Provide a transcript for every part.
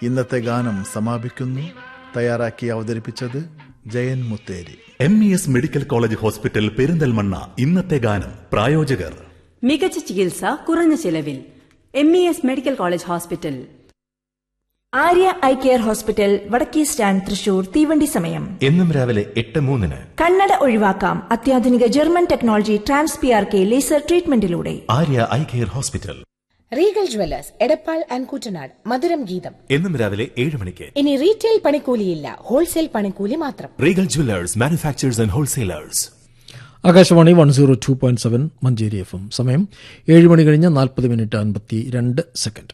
ഇന്നത്തെ ഗാനം സമാപിക്കുന്നു തയ്യാറാക്കി അവതരിപ്പിച്ചത് Jayan Mutheri M E S medical college hospital Perinthalmanna ഇന്നത്തെ ഗാനം പ്രായോജകർ മികച്ച ചികിത്സ കുറഞ്ഞ ചിലവിൽ M E S medical college hospital Arya eye care hospital വടക്കേ സ്റ്റാൻഡ് തൃശൂർ തീവണ്ടി സമയം എന്നും രാവിലെ എട്ട് മൂന്നിന് കണ്ണട ഒഴിവാക്കാം അത്യാധുനിക German technology trans P R K laser ട്രീറ്റ്മെന്റിലൂടെ Arya eye care hospital Regal jewellers Edappal and Koottanad മധുരം ഗീതം എന്നും രാവിലെ ഏഴ് മണിക്ക് ഇനി റീറ്റെയിൽ പണിക്കൂലിയില്ല ഹോൾസെയിൽ പണിക്കൂലി മാത്രം Regal jewellers manufacturers and wholesalers Akashvani one zero two point seven Manjeri F M സമയം ഏഴ് മണി കഴിഞ്ഞ് നാൽപ്പത് മിനിറ്റ് അൻപത്തി രണ്ട് സെക്കൻഡ്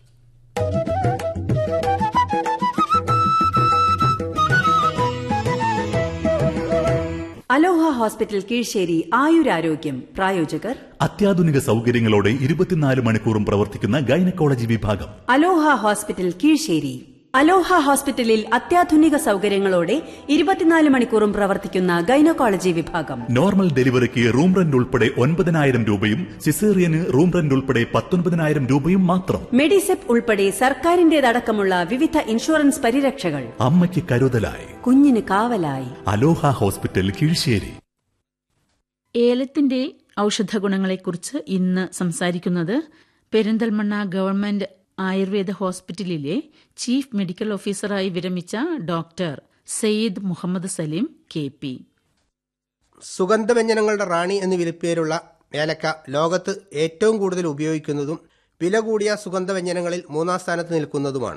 അലോഹ ഹോസ്പിറ്റൽ കീഴ്ശ്ശേരി ആയുരാരോഗ്യം പ്രായോജകർ അത്യാധുനിക സൗകര്യങ്ങളോടെ ഇരുപത്തിനാല് മണിക്കൂറും പ്രവർത്തിക്കുന്ന ഗൈനക്കോളജി വിഭാഗം അലോഹ ഹോസ്പിറ്റൽ കീഴ്ശ്ശേരി അലോഹ ഹോസ്പിറ്റലിൽ അത്യാധുനിക സൗകര്യങ്ങളോടെ ഇരുപത്തിനാല് മണിക്കൂറും പ്രവർത്തിക്കുന്ന ഗൈനക്കോളജി വിഭാഗം നോർമൽ ഡെലിവറിക്ക് റൂം റെന്റ് ഉൾപ്പെടെ ഒൻപതിനായിരം രൂപയും സിസേറിയന് റൂം റെന്റ് ഉൾപ്പെടെ പത്തൊൻപതിനായിരം രൂപയും മാത്രം മെഡിസെപ്പ് ഉൾപ്പെടെ സർക്കാരിന്റേതടക്കമുള്ള വിവിധ ഇൻഷുറൻസ് പരിരക്ഷകൾ അമ്മയ്ക്ക് കരുതലായി കുഞ്ഞിന് കാവലായി അലോഹ ഹോസ്പിറ്റൽ കീഴ്ശ്ശേരി ഏലത്തിന്റെ ഔഷധ ഗുണങ്ങളെക്കുറിച്ച് ഇന്ന് സംസാരിക്കുന്നത് പെരിന്തൽമണ്ണ ഗവൺമെന്റ് ആയുർവേദ ഹോസ്പിറ്റലിലെ ചീഫ് മെഡിക്കൽ ഓഫീസറായി വിരമിച്ച doctor Syed Muhammad Saleem K P സുഗന്ധവ്യഞ്ജനങ്ങളുടെ റാണി എന്ന് വിളിപ്പേരുള്ള ഏലക്ക ലോകത്ത് ഏറ്റവും കൂടുതൽ ഉപയോഗിക്കുന്നതും വില കൂടിയ സുഗന്ധവ്യഞ്ജനങ്ങളിൽ മൂന്നാം സ്ഥാനത്ത് നിൽക്കുന്നതുമാണ്